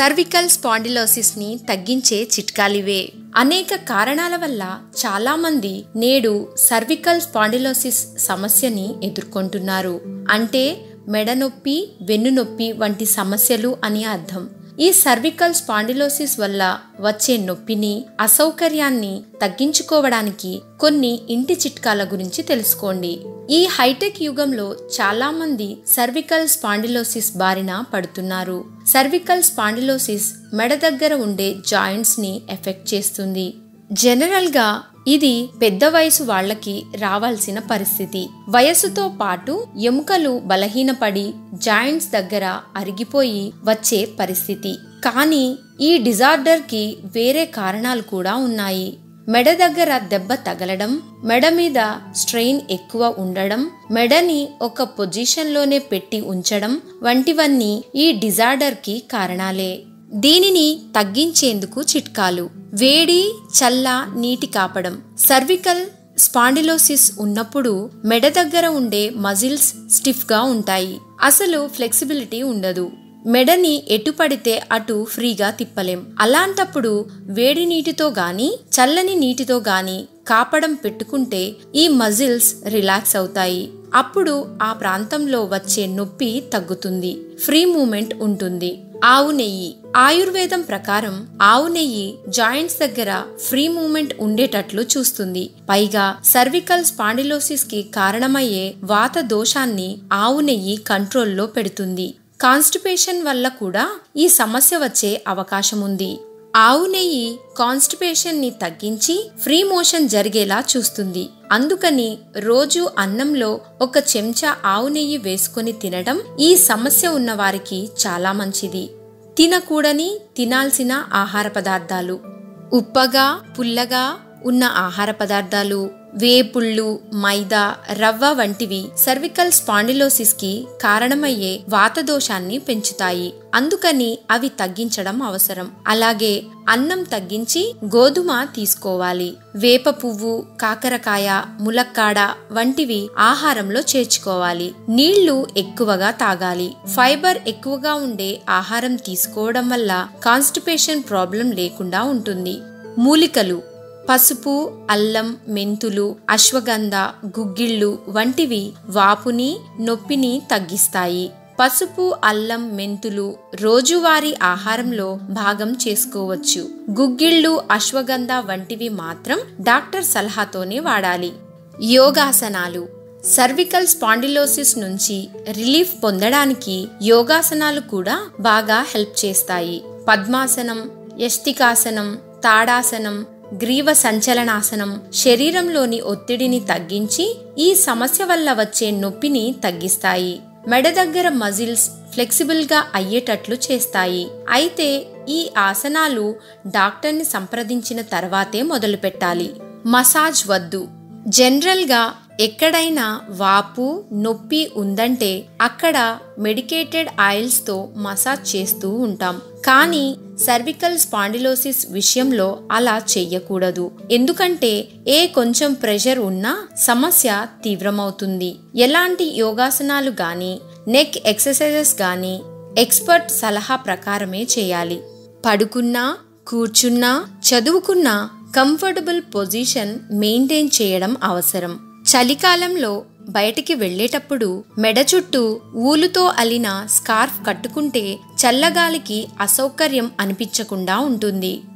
cervical spondylosis ని తగ్గించే చిట్కాలివే అనేక కారణాల వల్ల చాలా మంది నేడు సర్వికల్ స్పాండిలోసిస్ సమస్యని ఎదుర్కొంటున్నారు అంటే మెడ నొప్పి వెన్ను నొప్పి వంటి సమస్యలు అని అర్థం ఈ సర్వికల్ స్పాండిలోసిస్ వల్ల వచ్చే నొప్పిని అసౌకర్యాన్ని తగ్గించుకోవడానికి కొన్ని ఇంటి చిట్కాల గురించి తెలుసుకోండి ఈ హైటెక్ యుగంలో చాలా మంది సర్వికల్ స్పాండిలోసిస్ బారిన పడుతున్నారు సర్వికల్ స్పాండిలోసిస్ మెడ దగ్గర ఉండే జాయింట్స్ ని ఎఫెక్ట్ చేస్తుంది జనరల్ గా ఇది పెద్ద వయసు వాళ్ళకి రావాల్సిన పరిస్థితి వయసుతో పాటు ఎముకలు బలహీనపడి జాయింట్స్ దగ్గర అరిగిపోయి వచ్చే పరిస్థితి కానీ ఈ డిజార్డర్ కి వేరే కారణాలు కూడా ఉన్నాయి మెడ దగ్గర దెబ్బ తగలడం మెడ మీద స్ట్రెయిన్ ఎక్కువ ఉండడం మెడని ఒక పొజిషన్లోనే పెట్టి ఉంచడం వంటివన్నీ ఈ డిజార్డర్ కి కారణాలే దీనిని తగ్గించేందుకు చిట్కాలు వేడి చల్ల నీటి కాపడం సర్వికల్ స్పాండిలోసిస్ ఉన్నప్పుడు మెడ దగ్గర ఉండే మజిల్స్ స్టిఫ్ గా ఉంటాయి అసలు ఫ్లెక్సిబిలిటీ ఉండదు మెడని ఎటు పడితే అటు ఫ్రీగా తిప్పలేం అలాంటప్పుడు వేడి నీటితో గాని చల్లని నీటితో గాని కాపడం పెట్టుకుంటే ఈ మజిల్స్ రిలాక్స్ అవుతాయి అప్పుడు ఆ ప్రాంతంలో వచ్చే నొప్పి తగ్గుతుంది ఫ్రీ మూమెంట్ ఉంటుంది ఆవు నెయ్యి ఆయుర్వేదం ప్రకారం ఆవు నెయ్యి జాయింట్స్ దగ్గర ఫ్రీ మూమెంట్ ఉండేటట్లు చూస్తుంది పైగా సర్వికల్ స్పాండిలోసిస్ కి కారణమయ్యే వాత దోషాన్ని ఆవు నెయ్యి కంట్రోల్లో పెడుతుంది కాన్స్టిపేషన్ వల్ల కూడా ఈ సమస్య వచ్చే అవకాశం ఉంది ఆవు నెయ్యి కాన్స్టిపేషన్ ని తగ్గించి ఫ్రీ మోషన్ జరిగేలా చూస్తుంది అందుకని రోజు అన్నంలో ఒక చెంచా ఆవు నెయ్యి వేసుకొని తినడం ఈ సమస్య ఉన్న వారికి చాలా మంచిది తినకూడని తినాల్సిన ఆహార పదార్థాలు ఉప్పగా పుల్లగా ఉన్న ఆహార పదార్థాలు వేపుళ్ళు మైదా రవ్వ వంటివి సర్వికల్ స్పాండిలోసిస్ కి కారణమయ్యే వాతదోషాన్ని పెంచుతాయి అందుకని అవి తగ్గించడం అవసరం అలాగే అన్నం తగ్గించి గోధుమ తీసుకోవాలి వేప పువ్వు కాకరకాయ ములక్కాడ వంటివి ఆహారంలో చేర్చుకోవాలి నీళ్లు ఎక్కువగా తాగాలి ఫైబర్ ఎక్కువగా ఉండే ఆహారం తీసుకోవడం వల్ల కాన్స్టిపేషన్ ప్రాబ్లం లేకుండా ఉంటుంది మూలికలు పసుపు అల్లం మెంతులు అశ్వగంధ గుగ్గిళ్ళు వంటివి వాపుని నొప్పిని తగ్గిస్తాయి పసుపు అల్లం మెంతులు రోజువారీ ఆహారంలో భాగం చేసుకోవచ్చు గుగ్గిళ్ళు అశ్వగంధ వంటివి మాత్రం డాక్టర్ సలహాతోనే వాడాలి యోగాసనాలు సర్వికల్ స్పాండిలోసిస్ నుంచి రిలీఫ్ పొందడానికి యోగాసనాలు కూడా బాగా హెల్ప్ చేస్తాయి పద్మాసనం యష్టికాసనం తాడాసనం గ్రీవ సంచలనాసనం శరీరంలోని ఒత్తిడిని తగ్గించి ఈ సమస్య వల్ల వచ్చే నొప్పిని తగ్గిస్తాయి మెడ దగ్గర మజిల్స్ ఫ్లెక్సిబుల్ గా అయ్యేటట్లు చేస్తాయి అయితే ఈ ఆసనాలు డాక్టర్ని సంప్రదించిన తర్వాతే మొదలుపెట్టాలి మసాజ్ వద్దు జనరల్గా ఎక్కడైనా వాపు నొప్పి ఉందంటే అక్కడ మెడికేటెడ్ ఆయిల్స్తో మసాజ్ చేస్తూ ఉంటాం కానీ సర్వికల్ స్పాండిలోసిస్ విషయంలో అలా చెయ్యకూడదు ఎందుకంటే ఏ కొంచెం ప్రెషర్ ఉన్నా సమస్య తీవ్రమవుతుంది ఎలాంటి యోగాసనాలు గాని నెక్ ఎక్సర్సైజెస్ గాని ఎక్స్పర్ట్ సలహా ప్రకారమే చేయాలి పడుకున్నా కూర్చున్నా చదువుకున్నా కంఫర్టబుల్ పొజిషన్ మెయింటైన్ చేయడం అవసరం చలికాలంలో బయటికి వెళ్ళేటప్పుడు మెడ చుట్టూ ఊలుతో అలిన స్కార్ఫ్ కట్టుకుంటే చల్లగాలికి అసౌకర్యం అనిపించకుండా ఉంటుంది